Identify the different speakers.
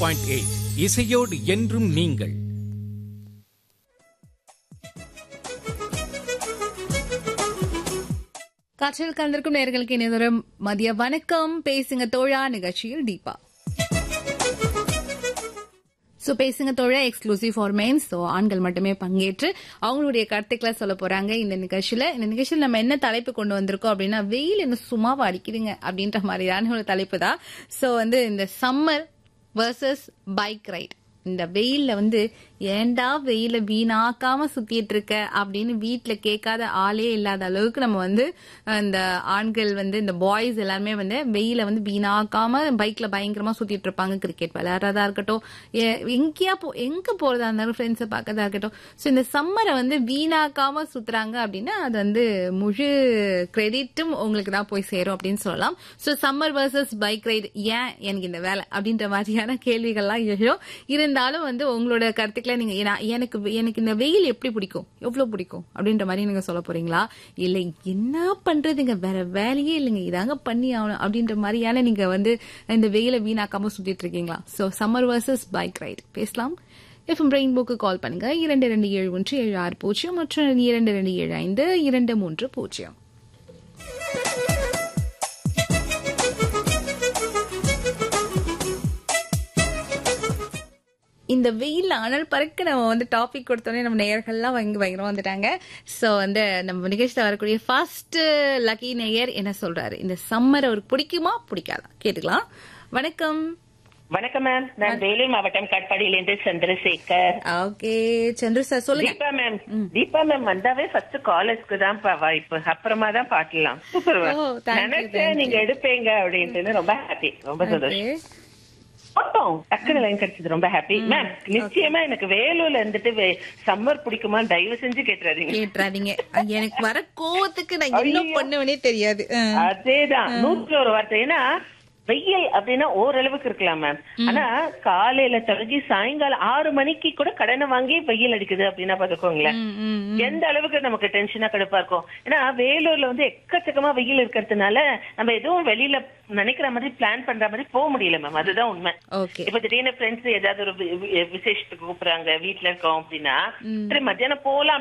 Speaker 1: Point eight இசையோடு என்றும் நீங்கள்
Speaker 2: காற்றில் கலந்திருக்கும் நேர்களுக்கு இணையதொரு மதிய வணக்கம் பேசுங்க தோழா நிகழ்ச்சியில் தீபா ஸோ பேசுங்க தோழா எக்ஸ்க்ளூசிவ் ஃபார் மெயின்ஸ் ஸோ ஆண்கள் மட்டுமே பங்கேற்று அவங்களுடைய கருத்துக்களை சொல்ல போறாங்க இந்த நிகழ்ச்சியில இந்த நிகழ்ச்சியில் நம்ம என்ன தலைப்பு கொண்டு வந்திருக்கோம் அப்படின்னா வெயில் என்ன சும்மாவா அடிக்குதுங்க அப்படின்ற மாதிரியான ஒரு தலைப்பு தான் ஸோ வந்து இந்த சம்மர் வர்சஸ் பைக் ரைட் இந்த வெயில்ல வந்து ஏன்டா வெயில வீணாக்காம சுத்திட்டு இருக்க அப்படின்னு வீட்ல கேட்காத ஆளே இல்லாத அளவுக்கு நம்ம வந்து அஹ், இந்த ஆண்கள் வந்து இந்த பாய்ஸ் எல்லாருமே வந்து வெயில வந்து வீணாக்காம பைக்ல பயங்கரமா சுத்திட்டு இருப்பாங்க கிரிக்கெட் விளையாடுறதா இருக்கட்டும் எ- எங்கேயா போ எங்க போறதா இருந்தாலும் ஃப்ரெண்ட்ஸை பார்க்கறதா இருக்கட்டும் ஸோ இந்த சம்மரை வந்து வீணாக்காம சுத்துறாங்க அப்படின்னா அது வந்து முழு கிரெடிட்டும் உங்களுக்கு தான் போய் சேரும் அப்படின்னு சொல்லலாம் so summer versus bike ride ஏன் எனக்கு இந்த வேலை அப்படின்ற மாதிரியான கேள்விகள்லாம் எழும் இருந்தாலும் வந்து உங்களோட கருத்துக்களை நீங்க ஏன்னா, எனக்கு எனக்கு இந்த வெயில் எப்படி பிடிக்கும் எவ்வளவு பிடிக்கும் அப்படின்ற மாதிரி நீங்க சொல்ல போறீங்களா இல்ல என்ன பண்றதுங்க வேற வேலையே இல்லைங்க இதாங்க பண்ணி ஆகணும் அப்படின்ற மாதிரியான நீங்க வந்து இந்த வெயில வீணாக்காம சுத்திட்டு இருக்கீங்களா so summer versus bike ride பேசலாம் எஃப்எம் ரெயின்போக்கு கால் பண்ணுங்க இரண்டு ரெண்டு ஏழு ஒன்று ஏழு ஆறு பூஜ்ஜியம் மற்றும் இரண்டு ரெண்டு ஏழு ஐந்து இரண்டு மூன்று பூஜ்ஜியம் இந்த வெயில்ல அனல் பறக்க நம்ம வந்து டாபிக் கொடுத்தோன்னே நம்ம நேயர்கள்லாம் வாங்கி பயங்கரமா வந்துட்டாங்க ஸோ வந்து நம்ம நிகழ்ச்சியில் வரக்கூடிய ஃபர்ஸ்ட் லக்கி நேயர் என்ன சொல்றாரு இந்த சம்மர் அவருக்கு பிடிக்குமா பிடிக்காதா கேட்டுக்கலாம் வணக்கம்
Speaker 3: வணக்கம் மேம் நான் வேலூர் மாவட்டம் காட்பாடியிலிருந்து சந்திரசேகர்
Speaker 2: ஓகே சந்திர சார் சொல்லுங்க
Speaker 3: தீபா மேம் தீபா மேம் வந்தாவே ஃபர்ஸ்ட் காலேஜ்க்கு தான் பா வாய்ப்பு அப்புறமா தான் பாக்கலாம் super ma'am
Speaker 2: Oh, thank you,
Speaker 3: நினைச்சேன்
Speaker 2: thank
Speaker 3: நீங்க எடுப்பீங்க அப்படின்ட்டு ரொம்ப ஹாப்பி ரொம்ப சந்தோஷம் போட்டோம் டக்குனு லைன் கிடைச்சது ரொம்ப ஹாப்பி மேம் நிச்சயமா எனக்கு வேலூர்ல இருந்துட்டு சம்மர் பிடிக்குமா தயவு செஞ்சு கேட்டுறாதீங்க
Speaker 2: கேட்டுறாதீங்க எனக்கு வர கோவத்துக்கு நான் என்ன
Speaker 3: ஐயோ.
Speaker 2: பண்ணுவேனே தெரியாது ஆ.
Speaker 3: அதேதான் நூற்றுல ஒரு வார்த்தை ஏன்னா வெயில் அப்படின்னா ஓரளவுக்கு இருக்கலாம் மேம் ஆனா காலையில தொடங்கி சாயங்காலம் ஆறு மணிக்கு கூட கடனை வாங்கி வெயில் அடிக்குது அப்படின்னா பாத்துக்கோங்களேன்
Speaker 2: ம், ம், ம்.
Speaker 3: எந்த அளவுக்கு நமக்கு டென்ஷனா கடுப்பா இருக்கும் ஏன்னா வேலூர்ல வந்து எக்கச்சக்கமா வெயில் இருக்கிறதுனால நம்ம எதுவும் வெளியில நினைக்கிற மாதிரி பிளான் பண்ற மாதிரி போக முடியல மேம் அதுதான் உண்மை
Speaker 2: ஓகே
Speaker 3: இப்ப திடீர்னு ஃப்ரெண்ட்ஸ் ஏதாவது ஒரு வி- வி- விசேஷத்துக்கு கூப்பிடுறாங்க வீட்ல இருக்கோம் அப்படின்னா சரி மத்தியானம் போலாம்